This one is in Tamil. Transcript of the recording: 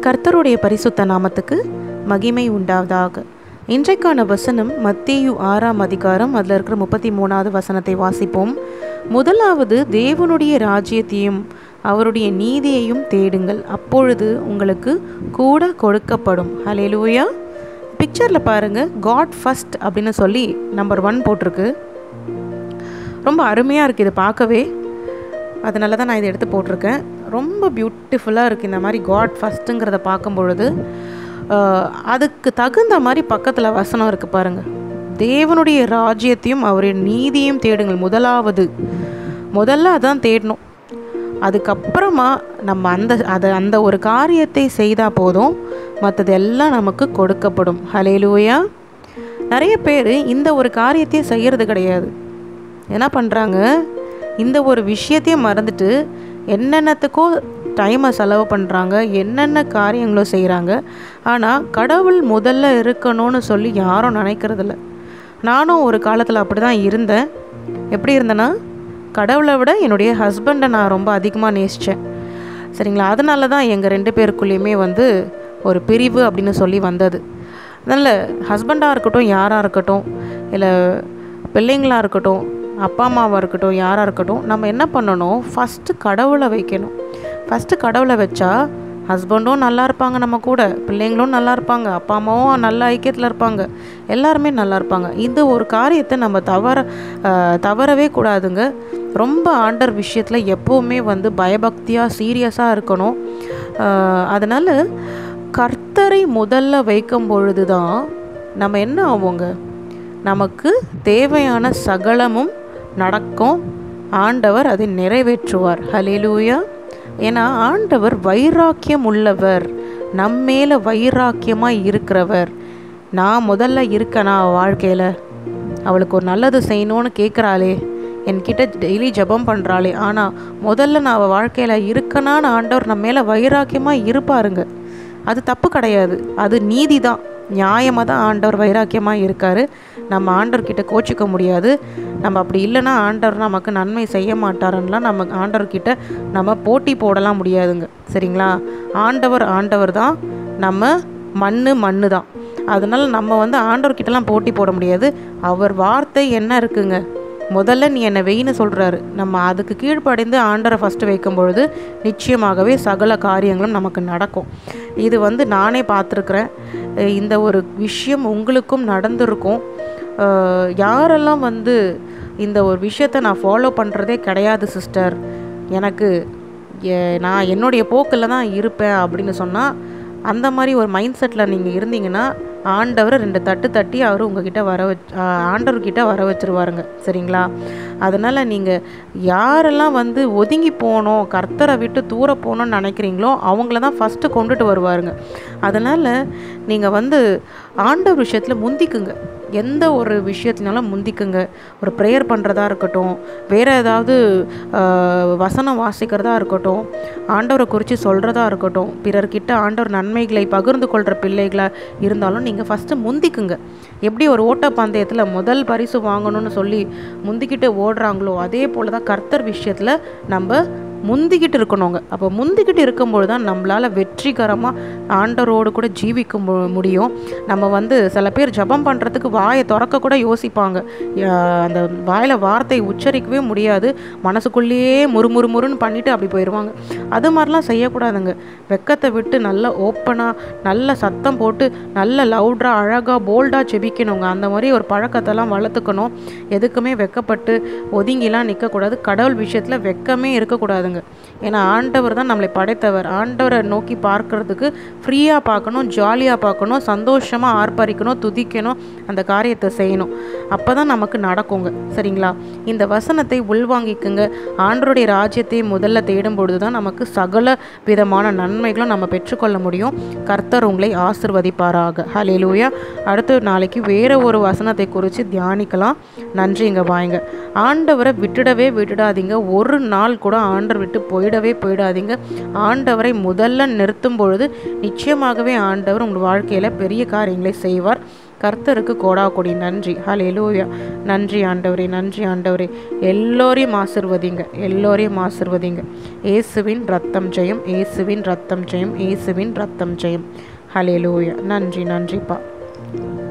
கர்த்தருடைய பரிசுத்த நாமத்துக்கு மகிமை உண்டாவதாக இன்றைக்கான வசனம் மத்தேயு ஆறாம் அதிகாரம் அதில் இருக்கிற முப்பத்தி மூணாவது வசனத்தை வாசிப்போம் முதலாவது தேவனுடைய ராஜ்யத்தையும் அவருடைய நீதியையும் தேடுங்கள் அப்பொழுது உங்களுக்கு கூட கொடுக்கப்படும் ஹலேலூயா பிக்சரில் பாருங்கள் காட் ஃபஸ்ட் அப்படின்னு சொல்லி நம்பர் ஒன் போட்டிருக்கு ரொம்ப அருமையாக இருக்குது இது பார்க்கவே அதனால தான் நான் இதை எடுத்து போட்டிருக்கேன் ரொம்ப பியூட்டிஃபுல்லாக இருக்குது இந்த மாதிரி காட் ஃபஸ்ட்டுங்கிறத பார்க்கும் பொழுது ஆஹ், அதுக்கு தகுந்த மாதிரி பக்கத்தில் வசனம் இருக்குது பாருங்கள் தேவனுடைய ராஜ்யத்தையும் அவருடைய நீதியையும் தேடுங்கள் முதலாவது முதல்ல அதான் தேடணும் அதுக்கப்புறமா நம்ம அந்த அதை அந்த ஒரு காரியத்தை செய்தால் போதும் மற்றது எல்லாம் நமக்கு கொடுக்கப்படும் ஹலேலூயா நிறைய பேர் இந்த ஒரு காரியத்தையும் செய்கிறது கிடையாது என்ன பண்ணுறாங்க இந்த ஒரு விஷயத்தையும் மறந்துட்டு என்னென்னத்துக்கோ டைமை செலவு பண்ணுறாங்க என்னென்ன காரியங்களோ செய்கிறாங்க ஆனால் கடவுள் முதல்ல இருக்கணும்னு சொல்லி யாரும் நினைக்கிறதில்ல நானும் ஒரு காலத்தில் அப்படி தான் இருந்தேன் எப்படி இருந்தேன்னா கடவுளை விட என்னுடைய ஹஸ்பண்டை நான் ரொம்ப அதிகமாக நேசித்தேன் சரிங்களா அதனால தான் எங்கள் ரெண்டு பேருக்குள்ளேயுமே வந்து ஒரு பிரிவு அப்படின்னு சொல்லி வந்தது அதனால் ஹஸ்பண்டாக இருக்கட்டும் யாராக இருக்கட்டும் இல்லை பிள்ளைங்களாக இருக்கட்டும் அப்பா அம்மாவாக இருக்கட்டும் யாராக இருக்கட்டும் நம்ம என்ன பண்ணணும் ஃபஸ்ட்டு கடவுளை வைக்கணும் ஃபஸ்ட்டு கடவுளை வச்சா ஹஸ்பண்டும் நல்லா இருப்பாங்க நம்ம கூட பிள்ளைங்களும் நல்லா இருப்பாங்க அப்பா அம்மாவும் நல்ல ஐக்கியத்தில் இருப்பாங்க எல்லாருமே நல்லா இருப்பாங்க இந்த ஒரு காரியத்தை நம்ம தவற ஆஹ், தவறவே கூடாதுங்க ரொம்ப ஆண்டர் விஷயத்தில் எப்போவுமே வந்து பயபக்தியாக சீரியஸாக இருக்கணும் ஆஹ், அதனால கர்த்தரை முதல்ல வைக்கும் பொழுது தான் நம்ம என்ன ஆவோங்க நமக்கு தேவையான சகலமும் நடக்கும் ஆண்டவர் அதை நிறைவேற்றுவார் ஹலேலூயா ஏன்னா ஆண்டவர் வைராக்கியம் உள்ளவர் நம்மேல வைராக்கியமாக இருக்கிறவர் நான் முதல்ல இருக்கேனா அவ வாழ்க்கையில் அவளுக்கு ஒரு நல்லது செய்யணும்னு கேட்குறாளே என்கிட்ட டெய்லி ஜெபம் பண்ணுறாளே ஆனால் முதல்ல நான் அவள் வாழ்க்கையில் இருக்கனான்னு ஆண்டவர் நம்ம மேலே வைராக்கியமாக இருப்பாருங்க அது தப்பு கிடையாது அது நீதி தான் நியாயமாக தான் ஆண்டவர் வைராக்கியமாக இருக்கார் நம்ம ஆண்டவர்கிட்ட கோச்சிக்க முடியாது நம்ம அப்படி இல்லைன்னா ஆண்டவர் நமக்கு நன்மை செய்ய மாட்டாருன்னெலாம் நம்ம ஆண்டவர்கிட்ட நம்ம போட்டி போடலாம் முடியாதுங்க சரிங்களா ஆண்டவர் ஆண்டவர் தான் நம்ம மண்ணு மண்ணு தான் அதனால நம்ம வந்து ஆண்டவர்கிட்டலாம் போட்டி போட முடியாது அவர் வார்த்தை என்ன இருக்குங்க முதல்ல நீ என்னை வெயின்னு சொல்கிறாரு நம்ம அதுக்கு கீழ்ப்படைந்து ஆண்டரை ஃபஸ்ட்டு வைக்கும் பொழுது நிச்சயமாகவே சகல காரியங்களும் நமக்கு நடக்கும் இது வந்து நானே பார்த்துருக்குறேன் அஹ் இந்த ஒரு விஷயம் உங்களுக்கும் நடந்திருக்கும் அஹ் யாரெல்லாம் வந்து இந்த ஒரு விஷயத்தை நான் ஃபாலோ பண்ணுறதே கிடையாது சிஸ்டர் எனக்கு எ- நான் என்னுடைய போக்கில் தான் இருப்பேன் அப்படின்னு சொன்னால் அந்த மாதிரி ஒரு மைண்ட் செட்டில் நீங்கள் இருந்தீங்கன்னா ஆண்டவர் ரெண்டு தட்டு தட்டி அவர் உங்ககிட்ட வர வச் ஆ- ஆண்டவர்கிட்ட வர வச்சிருவாருங்க சரிங்களா அதனால் நீங்கள் யாரெல்லாம் வந்து ஒதுங்கி போகணும் கர்த்தரை விட்டு தூர போகணும்னு நினைக்கிறீங்களோ அவங்கள தான் ஃபஸ்ட்டு கொண்டுட்டு வருவாருங்க அதனால் நீங்கள் வந்து ஆண்டவர் விஷயத்தில் முந்திக்குங்க எந்த ஒரு விஷயத்தினாலும் முந்திக்குங்க ஒரு ப்ரேயர் பண்ணுறதா இருக்கட்டும் வேறு ஏதாவது ஆஹ், வசனம் வாசிக்கிறதா இருக்கட்டும் ஆண்டவரை குறித்து சொல்கிறதா இருக்கட்டும் பிறர்கிட்ட ஆண்டவர் நன்மைகளை பகிர்ந்து கொள்கிற பிள்ளைகளாக இருந்தாலும் நீங்கள் ஃபஸ்ட்டு முந்திக்குங்க எப்படி ஒரு ஓட்டப்பந்தயத்தில் முதல் பரிசு வாங்கணும்னு சொல்லி முந்திக்கிட்டு ஓடுறாங்களோ அதே போல் தான் கர்த்தர் விஷயத்தில் நம்ம முந்திக்கிட்டு இருக்கணுங்க அப்போ முந்திக்கிட்டு இருக்கும்பொழுது தான் நம்மளால் வெற்றிகரமாக ஆண்டவரோடு கூட ஜீவிக்க மு- முடியும் நம்ம வந்து சில பேர் ஜெபம் பண்ணுறதுக்கு வாயை திறக்க கூட யோசிப்பாங்க யா- அந்த வாயில் வார்த்தை உச்சரிக்கவே முடியாது மனசுக்குள்ளேயே முறுமுறுமுறுன்னு பண்ணிட்டு அப்படி போயிடுவாங்க அது மாதிரிலாம் செய்யக்கூடாதுங்க வெக்கத்தை விட்டு நல்லா ஓப்பனாக நல்ல சத்தம் போட்டு நல்ல லவுடாக அழகாக போல்டாக ஜெபிக்கணுங்க அந்த மாதிரி ஒரு பழக்கத்தெல்லாம் வளர்த்துக்கணும் எதுக்குமே வெக்கப்பட்டு ஒதுங்கிலாம் நிற்கக்கூடாது கடவுள் விஷயத்தில் வெக்கமே இருக்கக்கூடாதுங்க ஏன்னா ஆண்டவர் தான் நம்மளை படைத்தவர் ஆண்டவரை நோக்கி பார்க்கறதுக்கு ஃப்ரீயாக பார்க்கணும் ஜாலியாக பார்க்கணும் சந்தோஷமாக ஆர்ப்பரிக்கணும் துதிக்கணும் அந்த காரியத்தை செய்யணும் அப்போ தான் நமக்கு நடக்குங்க சரிங்களா இந்த வசனத்தை உள்வாங்கிக்குங்க ஆண்டவருடைய ராஜ்யத்தை முதல்ல தேடும் பொழுது தான் நமக்கு சகல விதமான நன்மைகளும் நம்ம பெற்றுக்கொள்ள முடியும் கர்த்தர் உங்களை ஆசிர்வதிப்பாராக ஹலேலூயா அடுத்து நாளைக்கு வேற ஒரு வசனத்தை குறித்து தியானிக்கலாம் நன்றிங்க வாங்க ஆண்டவரை விட்டுடவே விட்டுடாதீங்க ஒரு நாள் கூட ஆண்டவர் விட்டு போயிடவே போயிடாதீங்க ஆண்டவரை முதல்ல நிறுத்தும் பொழுது நிச்சயமாகவே ஆண்டவர் உங்கள் வாழ்க்கையில் பெரிய காரியங்களை செய்வார் கர்த்தருக்கு கோடா கொடி நன்றி ஹalleluya நன்றி ஆண்டவரே நன்றி ஆண்டவரே எல்லோரையும் ஆசிர்வதிங்க எல்லோரையும் ஆசிர்வதிங்க இயேசுவின் ரத்தம் ஜெயம் இயேசுவின் ரத்தம் ஜெயம் இயேசுவின் ரத்தம் ஜெயம் ஹalleluya நன்றி நன்றிப்பா